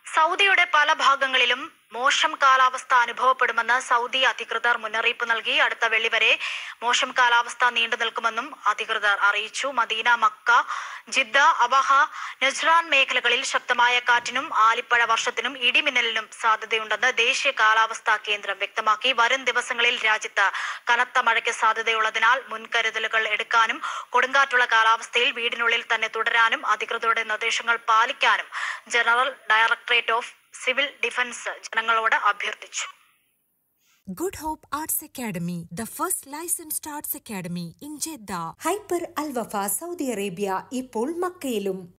സൗദിയുടെ പല ഭാഗങ്ങളിലും മോശം കാലാവസ്ഥ അനുഭവപ്പെടുമെന്ന് സൗദി അധികൃതർ മുന്നറിയിപ്പ് നൽകി അടുത്ത വെള്ളി വരെ മോശം കാലാവസ്ഥ നീണ്ടു നിൽക്കുമെന്നും അധികൃതർ അറിയിച്ചു Medina Mecca Jeddah Abha Najran മേഖലകളിൽ ശക്തമായ കാറ്റിനും ആലിപ്പഴ വർഷത്തിനും ഇടിമിന്നലിനും സാധ്യതയുണ്ടെന്ന് ദേശീയ കാലാവസ്ഥാ കേന്ദ്രം വ്യക്തമാക്കി വരും ദിവസങ്ങളിൽ രാജ്യത്ത് കനത്ത മഴയ്ക്ക് സാധ്യതയുള്ളതിനാൽ മുൻകരുതലുകൾ എടുക്കാനും കൊടുങ്കാറ്റുള്ള കാലാവസ്ഥയിൽ വീടിനുള്ളിൽ തന്നെ തുടരാനും അധികൃതരുടെ നിർദ്ദേശങ്ങൾ പാലിക്കാനും general directorate of civil defence ജനങ്ങളോട് അഭ്യർത്ഥിച്ചു Good Hope Arts Academy, the first licensed arts academy in Jeddah. Hyper Al Wafa Saudi Arabia ഇപ്പോൾ മക്കയിലും